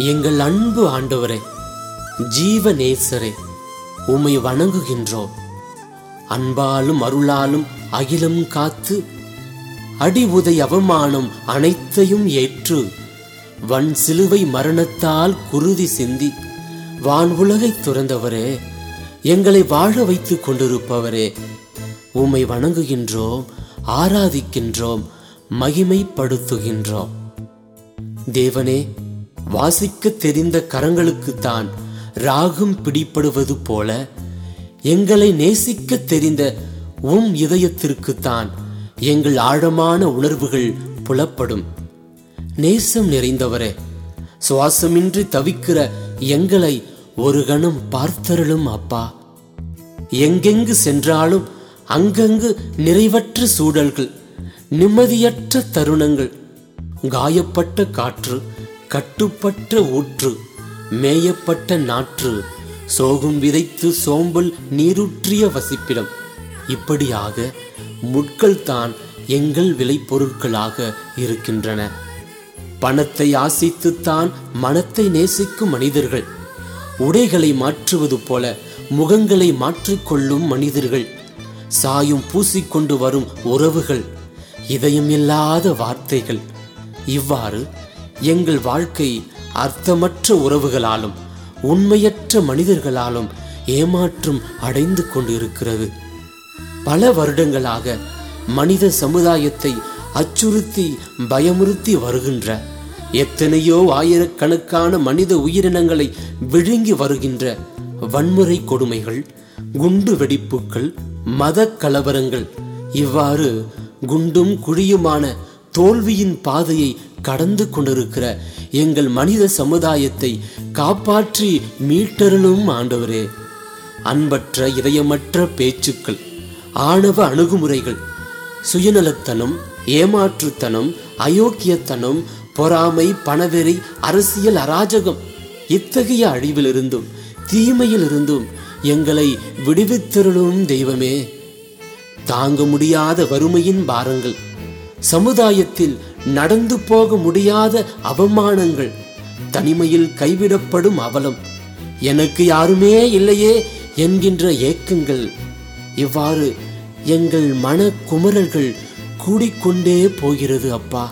எங்கள் அன்பு ஆண்டவரே ஜீவ நேசரே உம்மை வணங்குகின்றோம் அன்பாலும் அருளாலும் அகிலம் காத்து அடி உதை அவமானம் அனைத்தையும் ஏற்று வன் சிலுவை மரணத்தால் குருதி சிந்தி வான் உலகை துறந்தவரே எங்களை வாழ வைத்துக் கொண்டிருப்பவரே உம்மை வணங்குகின்றோம் ஆராதிக்கின்றோம் மகிமைப்படுத்துகின்றோம் தேவனே வாசிக்க தெரிந்த கரங்களுக்குத்தான் ராகம் பிடிப்படுவது போல எங்களை நேசிக்க தெரிந்த உம் இதயத்திற்குத்தான் எங்கள் ஆழமான உணர்வுகள் புலப்படும் நேசம் நிறைந்தவரே சுவாசமின்றி தவிக்கிற எங்களை ஒரு கணம் பார்த்தருளும் அப்பா எங்கெங்கு சென்றாலும் அங்கங்கு நிறைவற்ற சூழல்கள் நிம்மதியற்ற தருணங்கள் காயப்பட்ட காற்று கட்டுப்பட்ட ஊற்று மேயப்பட்ட நாற்று சோகம் விதைத்து சோம்பல் நீருற்றிய வசிப்பிடம் இப்படியாக முட்கள் தான் எங்கள் விளைபொருட்களாக இருக்கின்றன பணத்தை ஆசித்துத்தான் மனத்தை நேசிக்கும் மனிதர்கள் உடைகளை மாற்றுவது போல முகங்களை மாற்றிக்கொள்ளும் மனிதர்கள் சாயும் பூசிக்கொண்டு வரும் உறவுகள் இதயமில்லாத வார்த்தைகள் இவ்வாறு எங்கள் வாழ்க்கை அர்த்தமற்ற உறவுகளாலும் உண்மையற்ற மனிதர்களாலும் ஏமாற்றம் அடைந்து கொண்டிருக்கிறது பல வருடங்களாக மனித சமுதாயத்தை அச்சுறுத்தி பயமுறுத்தி வருகின்ற எத்தனையோ ஆயிரக்கணக்கான மனித உயிரினங்களை விழுங்கி வருகின்ற வன்முறை கொடுமைகள் குண்டு வெடிப்புகள் மத கலவரங்கள் இவ்வாறு குண்டும் குழியுமான தோல்வியின் பாதையை கடந்து கொண்டிருக்கிற எங்கள் மனித சமுதாயத்தை காப்பாற்றி மீட்டருளும் ஆண்டவரே அன்பற்ற இதயமற்ற பேச்சுக்கள் ஆணவ அணுகுமுறைகள் சுயநலத்தனம் ஏமாற்றுத்தனம் அயோக்கியத்தனம் பொறாமை பணவெறி அரசியல் அராஜகம் இத்தகைய அழிவிலிருந்தும் தீமையிலிருந்தும் எங்களை விடுவித்தருளும் தெய்வமே தாங்க முடியாத வறுமையின் பாரங்கள் சமுதாயத்தில் நடந்து போக முடியாத அவமானங்கள் தனிமையில் கைவிடப்படும் அவலம் எனக்கு யாருமே இல்லையே என்கின்ற ஏக்கங்கள் இவ்வாறு எங்கள் மன குமரல்கள் கூடிக்கொண்டே போகிறது அப்பா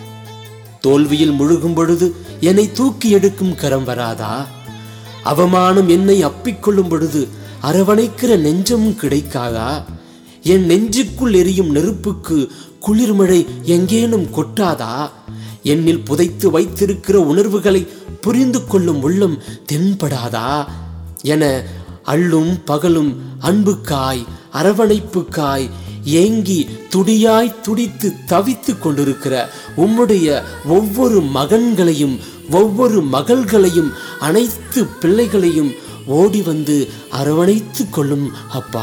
தோல்வியில் முழுகும் பொழுது என்னை தூக்கி எடுக்கும் கரம் வராதா அவமானம் என்னை அப்பிக்கொள்ளும் பொழுது அரவணைக்கிற நெஞ்சம் கிடைக்காதா என் நெஞ்சுக்குள் எரியும் நெருப்புக்கு குளிர்மழை எங்கேனும் கொட்டாதா என்னில் புதைத்து வைத்திருக்கிற உணர்வுகளை புரிந்து கொள்ளும் உள்ளம் தென்படாதா என அள்ளும் பகலும் அன்புக்காய் அரவணைப்புக்காய் ஏங்கி துடியாய் துடித்து தவித்து கொண்டிருக்கிற உம்முடைய ஒவ்வொரு மகன்களையும் ஒவ்வொரு மகள்களையும் அனைத்து பிள்ளைகளையும் ஓடி வந்து அரவணைத்து கொள்ளும் அப்பா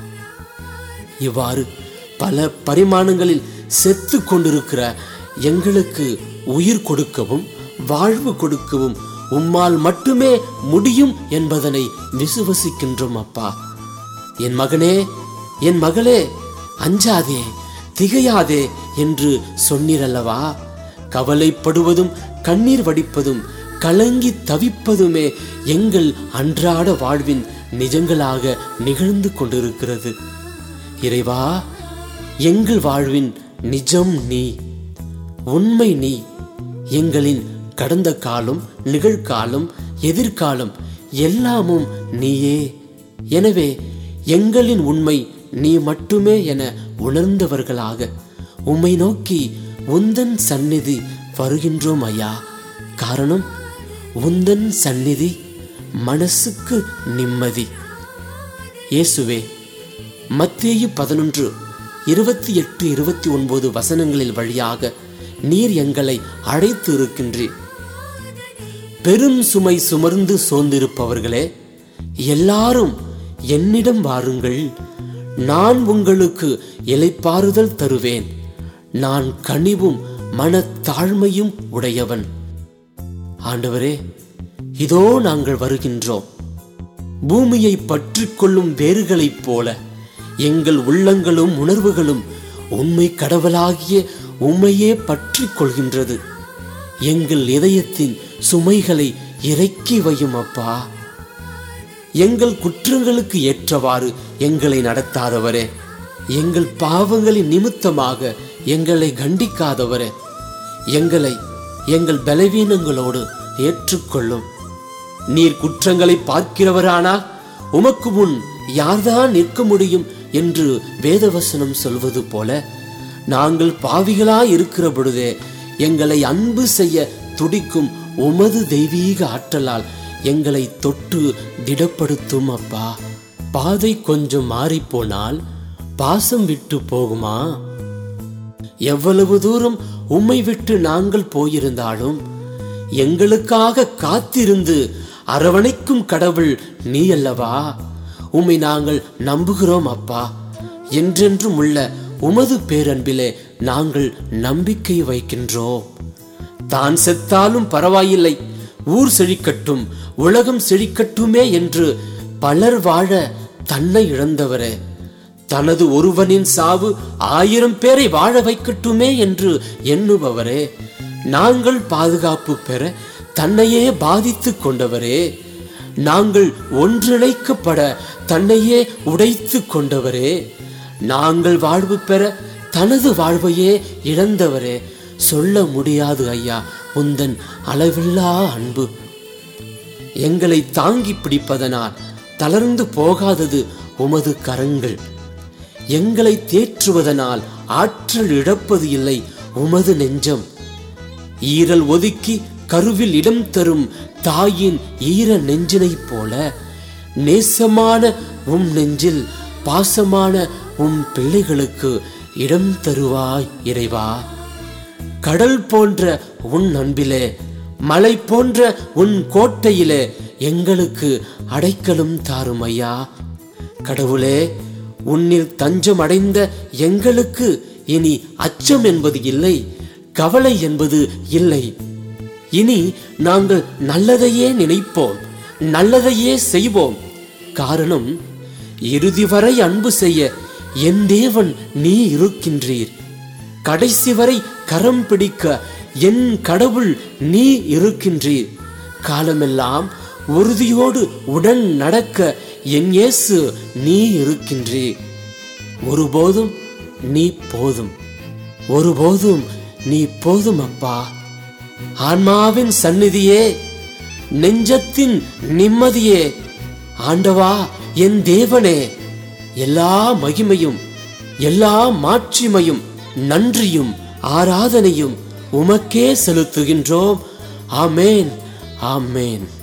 இவ்வாறு பல பரிமாணங்களில் செத்து கொண்டிருக்கிற எங்களுக்கு உயிர் கொடுக்கவும் வாழ்வு கொடுக்கவும் உம்மால் மட்டுமே முடியும் என்பதனை விசுவசிக்கின்றோம் அப்பா என் மகனே என் மகளே அஞ்சாதே திகையாதே என்று சொன்னீரல்லவா கவலைப்படுவதும் கண்ணீர் வடிப்பதும் கலங்கி தவிப்பதுமே எங்கள் அன்றாட வாழ்வின் நிஜங்களாக நிகழ்ந்து கொண்டிருக்கிறது இறைவா எங்கள் வாழ்வின் நிஜம் நீ உண்மை நீ எங்களின் கடந்த காலம் நிகழ்காலம் எதிர்காலம் எல்லாமும் நீயே எனவே எங்களின் உண்மை நீ மட்டுமே என உணர்ந்தவர்களாக உம்மை நோக்கி உந்தன் சந்நிதி வருகின்றோம் ஐயா காரணம் உந்தன் சந்நிதி மனசுக்கு நிம்மதி இயேசுவே மத்தேயு பதினொன்று இருபத்தி எட்டு இருபத்தி ஒன்பது வசனங்களில் வழியாக நீர் எங்களை அழைத்து இருக்கின்றீர் பெரும் சுமை சுமர்ந்து சோர்ந்திருப்பவர்களே எல்லாரும் என்னிடம் வாருங்கள் நான் உங்களுக்கு இலைப்பாறுதல் தருவேன் நான் கனிவும் மனத்தாழ்மையும் உடையவன் ஆண்டவரே இதோ நாங்கள் வருகின்றோம் பூமியை பற்றி கொள்ளும் வேர்களைப் போல எங்கள் உள்ளங்களும் உணர்வுகளும் உண்மை கடவுளாகிய உம்மையே பற்றி கொள்கின்றது எங்கள் இதயத்தின் சுமைகளை இறக்கி வையும் அப்பா எங்கள் குற்றங்களுக்கு ஏற்றவாறு எங்களை நடத்தாதவரே எங்கள் பாவங்களின் நிமித்தமாக எங்களை கண்டிக்காதவரே எங்களை எங்கள் பலவீனங்களோடு ஏற்றுக்கொள்ளும் நீர் குற்றங்களை பார்க்கிறவரானால் உமக்கு முன் யார்தான் நிற்க முடியும் என்று வேதவசனம் சொல்வது போல நாங்கள் பாவிகளாய் இருக்கிற பொழுதே எங்களை அன்பு செய்ய துடிக்கும் உமது தெய்வீக ஆற்றலால் எங்களை தொட்டு திடப்படுத்தும் அப்பா பாதை கொஞ்சம் மாறிப்போனால் பாசம் விட்டு போகுமா எவ்வளவு தூரம் உம்மை விட்டு நாங்கள் போயிருந்தாலும் எங்களுக்காக காத்திருந்து அரவணைக்கும் கடவுள் நீ அல்லவா உம்மை நாங்கள் நம்புகிறோம் அப்பா என்றென்றும் உள்ள உமது பேரன்பிலே நாங்கள் நம்பிக்கை வைக்கின்றோம் தான் செத்தாலும் பரவாயில்லை ஊர் செழிக்கட்டும் உலகம் செழிக்கட்டுமே என்று பலர் வாழ தன்னை இழந்தவரே தனது ஒருவனின் சாவு ஆயிரம் பேரை வாழ வைக்கட்டுமே என்று எண்ணுபவரே நாங்கள் பாதுகாப்பு பெற தன்னையே பாதித்துக் கொண்டவரே நாங்கள் ஒன்றிணைக்கப்பட தன்னையே உடைத்து கொண்டவரே நாங்கள் வாழ்வு பெற தனது வாழ்வையே இழந்தவரே சொல்ல முடியாது ஐயா உந்தன் அளவில்லா அன்பு எங்களை தாங்கி பிடிப்பதனால் தளர்ந்து போகாதது உமது கரங்கள் எங்களை தேற்றுவதனால் ஆற்றல் இழப்பது இல்லை உமது நெஞ்சம் ஈரல் ஒதுக்கி கருவில் இடம் தரும் தாயின் ஈர நெஞ்சினைப் போல நேசமான உம் நெஞ்சில் பாசமான உம் பிள்ளைகளுக்கு இடம் தருவாய் இறைவா கடல் போன்ற உன் அன்பிலே மலை போன்ற உன் கோட்டையிலே எங்களுக்கு அடைக்கலும் தாரும் ஐயா கடவுளே உன்னில் தஞ்சம் அடைந்த எங்களுக்கு இனி அச்சம் என்பது இல்லை கவலை என்பது இல்லை இனி நாங்கள் நல்லதையே நினைப்போம் நல்லதையே செய்வோம் காரணம் இறுதி வரை அன்பு செய்ய என் தேவன் நீ இருக்கின்றீர் கடைசி வரை கரம் பிடிக்க என் கடவுள் நீ இருக்கின்றீர் காலமெல்லாம் உறுதியோடு உடன் நடக்க என் இயேசு நீ இருக்கின்றீர் ஒருபோதும் நீ போதும் ஒருபோதும் நீ போதும் அப்பா ஆன்மாவின் சந்நிதியே நெஞ்சத்தின் நிம்மதியே ஆண்டவா என் தேவனே எல்லா மகிமையும் எல்லா மாட்சிமையும் நன்றியும் ஆராதனையும் உமக்கே செலுத்துகின்றோம் ஆமேன் ஆமேன்